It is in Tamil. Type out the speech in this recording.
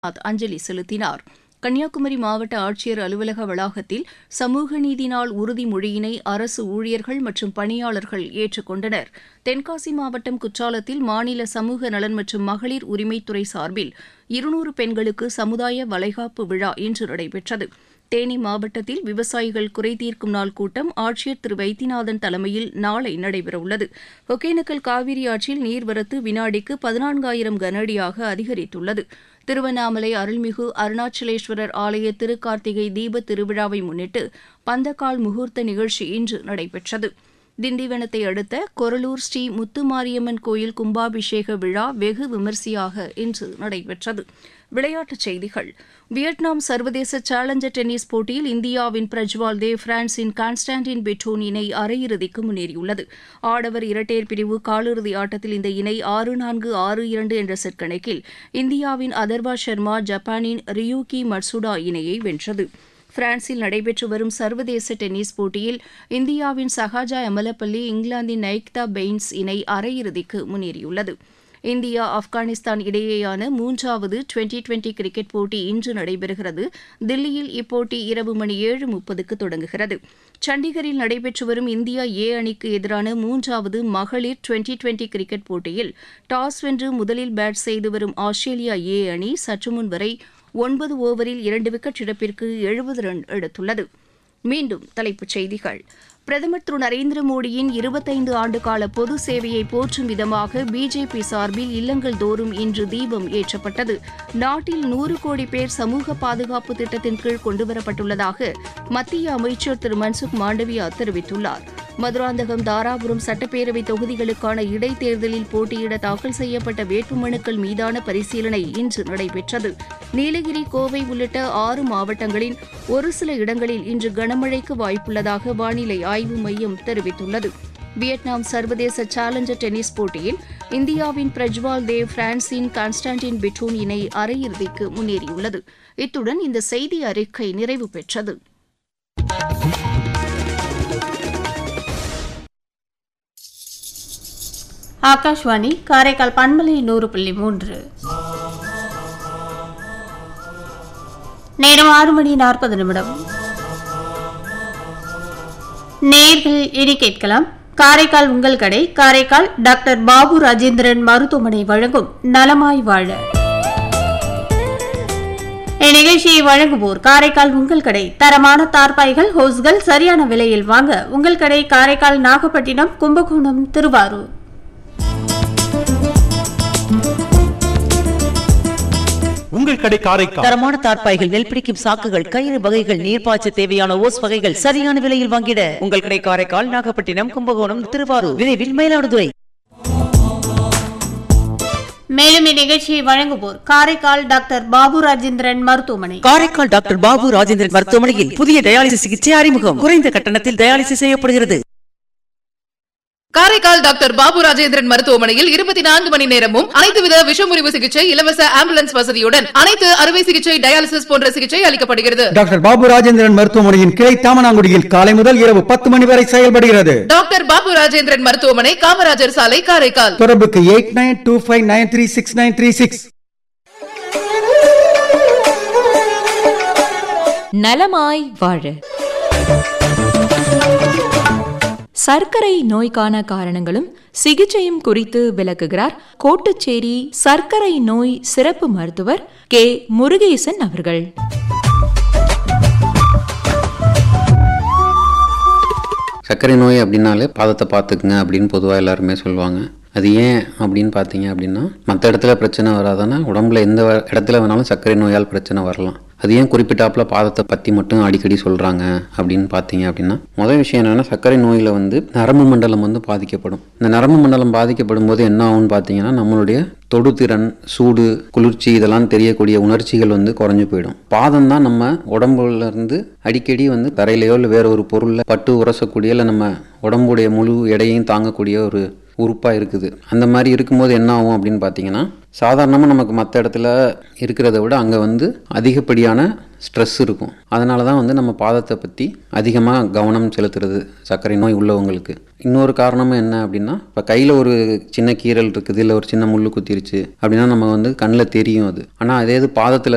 அஞ்சலி செலுத்தினார் கன்னியாகுமரி மாவட்ட ஆட்சியர் அலுவலக வளாகத்தில் சமூக நீதி நாள் உறுதிமொழியினை அரசு ஊழியர்கள் மற்றும் பணியாளர்கள் ஏற்றுக்கொண்டனர் தென்காசி மாவட்டம் குற்றாலத்தில் மாநில சமூக நலன் மற்றும் மகளிர் உரிமைத்துறை சார்பில் இருநூறு பெண்களுக்கு சமுதாய வளைகாப்பு விழா இன்று நடைபெற்றது தேனி மாவட்டத்தில் விவசாயிகள் குறை தீர்க்கும் நாள் கூட்டம் ஆட்சியர் திரு வைத்தியநாதன் தலைமையில் நாளை நடைபெறவுள்ளது ஒகேனக்கல் காவிரி ஆற்றில் நீர்வரத்து வினாடிக்கு பதினான்காயிரம் கனஅடியாக அதிகரித்துள்ளது திருவண்ணாமலை அருள்மிகு அருணாச்சலேஸ்வரர் ஆலய திருக்கார்த்திகை தீப திருவிழாவை முன்னிட்டு பந்தக்கால் முகூர்த்த நிகழ்ச்சி இன்று நடைபெற்றது திண்டிவனத்தை அடுத்த கொரலூர் ஸ்ரீ முத்துமாரியம்மன் கோயில் கும்பாபிஷேக விழா வெகு விமரிசையாக இன்று நடைபெற்றது விளையாட்டுச் செய்திகள் வியட்நாம் சர்வதேச சேலஞ்சர் டென்னிஸ் போட்டியில் இந்தியாவின் பிரஜ்வால் தேவ் பிரான்சின் கான்ஸ்டான்டின் பெட்டோன் இணை அரையிறுதிக்கு முன்னேறியுள்ளது ஆடவர் இரட்டையர் பிரிவு காலிறுதி ஆட்டத்தில் இந்த இணை ஆறு நான்கு ஆறு இரண்டு என்ற செட் கணக்கில் இந்தியாவின் அதர்வா சர்மா ஜப்பானின் ரியூகி மட்சுடா இணையை வென்றது பிரான்சில் நடைபெற்று வரும் சர்வதேச டென்னிஸ் போட்டியில் இந்தியாவின் சஹாஜா எமலப்பள்ளி இங்கிலாந்தின் நைக்தா பெயின்ஸ் இணை அரையிறுதிக்கு முன்னேறியுள்ளது இந்தியா ஆப்கானிஸ்தான் இடையேயான மூன்றாவது டுவெண்டி டுவெண்டி கிரிக்கெட் போட்டி இன்று நடைபெறுகிறது தில்லியில் இப்போட்டி இரவு மணி ஏழு முப்பதுக்கு தொடங்குகிறது சண்டிகரில் நடைபெற்று வரும் இந்தியா ஏ அணிக்கு எதிரான மூன்றாவது மகளிர் டுவெண்டி டுவெண்டி கிரிக்கெட் போட்டியில் டாஸ் வென்று முதலில் பேட் செய்து வரும் ஆஸ்திரேலியா ஏ அணி சற்றுமுன் வரை ஒன்பது ஓவரில் இரண்டு விக்கெட் இழப்பிற்கு எழுபது ரன் எடுத்துள்ளது மீண்டும் தலைப்புச் செய்திகள் பிரதமர் திரு நரேந்திர மோடியின் இருபத்தைந்து ஆண்டுகால பொது சேவையை போற்றும் விதமாக பிஜேபி சார்பில் இல்லங்கள் தோறும் இன்று தீபம் ஏற்றப்பட்டது நாட்டில் நூறு கோடி பேர் சமூக பாதுகாப்பு திட்டத்தின் கீழ் கொண்டுவரப்பட்டுள்ளதாக மத்திய அமைச்சர் திரு மன்சுக் மாண்டவியா தெரிவித்துள்ளார் மதுராந்தகம் தாராபுரம் சட்டப்பேரவை தொகுதிகளுக்கான இடைத்தேர்தலில் போட்டியிட தாக்கல் செய்யப்பட்ட வேட்புமனுக்கள் மீதான பரிசீலனை இன்று நடைபெற்றது நீலகிரி கோவை உள்ளிட்ட ஆறு மாவட்டங்களின் ஒரு சில இடங்களில் இன்று கனமழைக்கு வாய்ப்புள்ளதாக வானிலை ஆய்வு மையம் தெரிவித்துள்ளது வியட்நாம் சர்வதேச சேலஞ்சர் டென்னிஸ் போட்டியில் இந்தியாவின் பிரஜ்வால் தேவ் பிரான்சின் கான்ஸ்டான்டின் பெட்டூன் இணை அரையிறுதிக்கு முன்னேறியுள்ளது இத்துடன் இந்த செய்தி அறிக்கை நிறைவு பெற்றது ஆகாஷ்வாணி காரைக்கால் பண்பலை நூறு புள்ளி மூன்று நேரம் ஆறு மணி நாற்பது நிமிடம் நேர்கள் இனி கேட்கலாம் காரைக்கால் உங்கள் கடை காரைக்கால் டாக்டர் பாபு ராஜேந்திரன் மருத்துவமனை வழங்கும் நலமாய் வாழ இந்நிகழ்ச்சியை வழங்குவோர் காரைக்கால் உங்கள் கடை தரமான தார்பாய்கள் ஹோஸ்கள் சரியான விலையில் வாங்க உங்கள் கடை காரைக்கால் நாகப்பட்டினம் கும்பகோணம் திருவாரூர் உங்கள் கடை காரைக்கால் தரமான தார்ப்பாய்கள் நெல் பிடிக்கும் சாக்குகள் கயிறு வகைகள் நீர்ப்பாய்ச்ச தேவையான ஓஸ் வகைகள் சரியான விலையில் வாங்கிட உங்கள் கடை காரைக்கால் நாகப்பட்டினம் கும்பகோணம் திருவாரூர் விரைவில் மயிலாடுதுறை மேலும் இந்நிகழ்ச்சியை வழங்குவோர் காரைக்கால் டாக்டர் பாபு ராஜேந்திரன் மருத்துவமனை காரைக்கால் டாக்டர் பாபு ராஜேந்திரன் மருத்துவமனையில் புதிய டயாலிசிஸ் சிகிச்சை அறிமுகம் குறைந்த கட்டணத்தில் டயாலிசிஸ் செய்யப்படுகிறது காரைக்கால் டாக்டர் பாபு ராஜேந்திரன் மருத்துவமனையில் இருபத்தி நான்கு மணி நேரமும் அனைத்து வித விஷமுறிவு சிகிச்சை இலவச ஆம்புலன்ஸ் வசதியுடன் அனைத்து அறுவை சிகிச்சை டயாலிசிஸ் போன்ற சிகிச்சை அளிக்கப்படுகிறது டாக்டர் பாபு ராஜேந்திரன் மருத்துவமனையின் கிளை தாமனாங்குடியில் காலை முதல் இரவு பத்து மணி வரை செயல்படுகிறது டாக்டர் பாபு ராஜேந்திரன் மருத்துவமனை காமராஜர் சாலை காரைக்கால் தொடர்புக்கு eight nine two five nine three six nine three six நலமாய் வாழ சர்க்கரை நோய்க்கான காரணங்களும் சிகிச்சையும் குறித்து விளக்குகிறார் கோட்டுச்சேரி சர்க்கரை நோய் சிறப்பு மருத்துவர் கே முருகேசன் அவர்கள் சர்க்கரை நோய் அப்படின்னாலே பாதத்தை பார்த்துக்குங்க அப்படின்னு பொதுவாக எல்லாருமே சொல்லுவாங்க அது ஏன் அப்படின்னு பார்த்தீங்க அப்படின்னா மற்ற இடத்துல பிரச்சனை வராதுன்னா உடம்புல எந்த வ- இடத்துல வேணாலும் சர்க்கரை நோயால் பிரச்சனை வரலாம் அது ஏன் குறிப்பிட்டாப்புல பாதத்தை பற்றி மட்டும் அடிக்கடி சொல்கிறாங்க அப்படின்னு பார்த்தீங்க அப்படின்னா முதல் விஷயம் என்னென்னா சர்க்கரை நோயில் வந்து நரம்பு மண்டலம் வந்து பாதிக்கப்படும் இந்த நரம்பு மண்டலம் பாதிக்கப்படும் போது என்ன ஆகும்னு பார்த்தீங்கன்னா நம்மளுடைய தொடுதிறன் சூடு குளிர்ச்சி இதெல்லாம் தெரியக்கூடிய உணர்ச்சிகள் வந்து குறைஞ்சு போயிடும் பாதம் தான் நம்ம உடம்புல இருந்து அடிக்கடி வந்து தரையிலையோ இல்லை வேற ஒரு பொருளில் பட்டு உரசக்கூடிய இல்லை நம்ம உடம்புடைய முழு எடையையும் தாங்கக்கூடிய ஒரு உறுப்பாக இருக்குது அந்த மாதிரி இருக்கும்போது என்ன ஆகும் அப்படின்னு பார்த்தீங்கன்னா சாதாரணமாக நமக்கு மற்ற இடத்துல இருக்கிறத விட அங்கே வந்து அதிகப்படியான ஸ்ட்ரெஸ் இருக்கும் அதனால தான் வந்து நம்ம பாதத்தை பற்றி அதிகமாக கவனம் செலுத்துறது சர்க்கரை நோய் உள்ளவங்களுக்கு இன்னொரு காரணமும் என்ன அப்படின்னா இப்போ கையில் ஒரு சின்ன கீறல் இருக்குது இல்லை ஒரு சின்ன முள்ளு குத்திருச்சு அப்படின்னா நம்ம வந்து கண்ணில் தெரியும் அது ஆனால் அதே இது பாதத்தில்